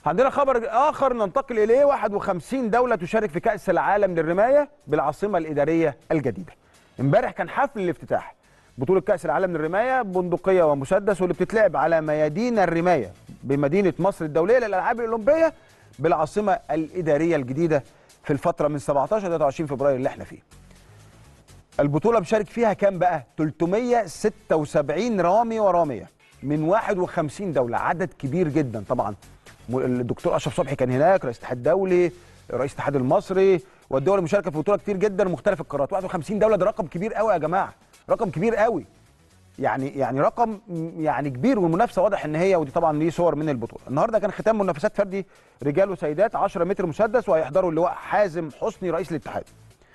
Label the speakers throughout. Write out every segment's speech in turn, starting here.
Speaker 1: عندنا خبر اخر ننتقل اليه 51 دوله تشارك في كاس العالم للرمايه بالعاصمه الاداريه الجديده امبارح كان حفل الافتتاح بطوله كاس العالم للرمايه بندقيه ومسدس واللي بتتلعب على ميادين الرمايه بمدينه مصر الدوليه للالعاب الاولمبيه بالعاصمه الاداريه الجديده في الفتره من 17 ل 23 فبراير اللي احنا فيه البطوله مشارك فيها كام بقى 376 رامي وراميه من 51 دوله عدد كبير جدا طبعا الدكتور اشرف صبحي كان هناك رئيس الاتحاد الدولي رئيس الاتحاد المصري والدول المشاركه في البطوله كتير جدا مختلف القارات 51 دوله ده رقم كبير قوي يا جماعه رقم كبير قوي يعني يعني رقم يعني كبير والمنافسه واضح ان هي ودي طبعا ليه صور من البطوله النهارده كان ختام منافسات فردي رجال وسيدات 10 متر مسدس وهيحضروا اللواء حازم حسني رئيس الاتحاد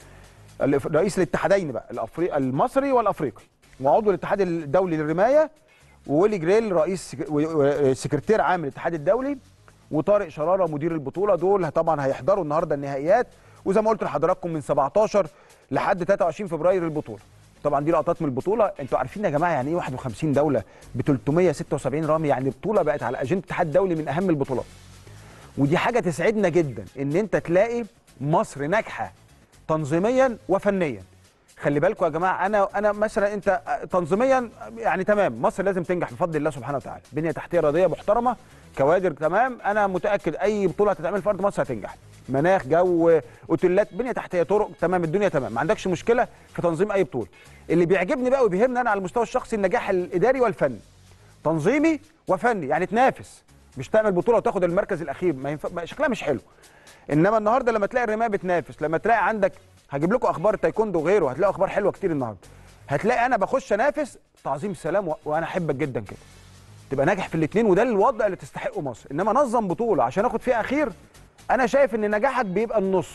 Speaker 1: رئيس الاتحادين بقى الافريقي المصري والافريقي وعضو الاتحاد الدولي للرمايه وويلي جريل رئيس سكرتير عام الاتحاد الدولي وطارق شراره مدير البطوله دول طبعا هيحضروا النهارده النهائيات وزي ما قلت لحضراتكم من 17 لحد 23 فبراير البطوله طبعا دي لقطات من البطوله انتوا عارفين يا جماعه يعني ايه 51 دوله ب 376 رامي يعني بطوله بقت على اجنده الاتحاد الدولي من اهم البطولات ودي حاجه تسعدنا جدا ان انت تلاقي مصر ناجحه تنظيميا وفنيا خلي بالكم يا جماعه انا انا مثلا انت تنظيميا يعني تمام مصر لازم تنجح بفضل الله سبحانه وتعالى بنيه تحتيه رياضيه محترمه كوادر تمام انا متاكد اي بطوله هتتعمل في ارض مصر هتنجح مناخ جو اوتيلات بنيه تحتيه طرق تمام الدنيا تمام ما عندكش مشكله في تنظيم اي بطوله اللي بيعجبني بقى وبيهمني انا على المستوى الشخصي النجاح الاداري والفني تنظيمي وفني يعني تنافس مش تعمل بطوله وتاخد المركز الاخير ما ينفع شكلها مش حلو انما النهارده لما تلاقي الرمايه بتنافس لما تلاقي عندك هجيب لكم اخبار التايكوندو وغيره هتلاقوا اخبار حلوه كتير النهارده هتلاقي انا بخش انافس تعظيم سلام و... وانا احبك جدا كده تبقى ناجح في الاثنين وده الوضع اللي تستحقه مصر انما نظم بطوله عشان اخد فيها اخير انا شايف ان نجاحك بيبقى النص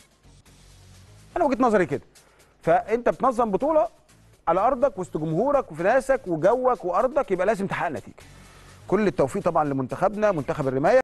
Speaker 1: انا وجهه نظري كده فانت بتنظم بطوله على ارضك وسط جمهورك وفي ناسك وجوك وارضك يبقى لازم تحقق نتيجه كل التوفيق طبعا لمنتخبنا منتخب الرمايه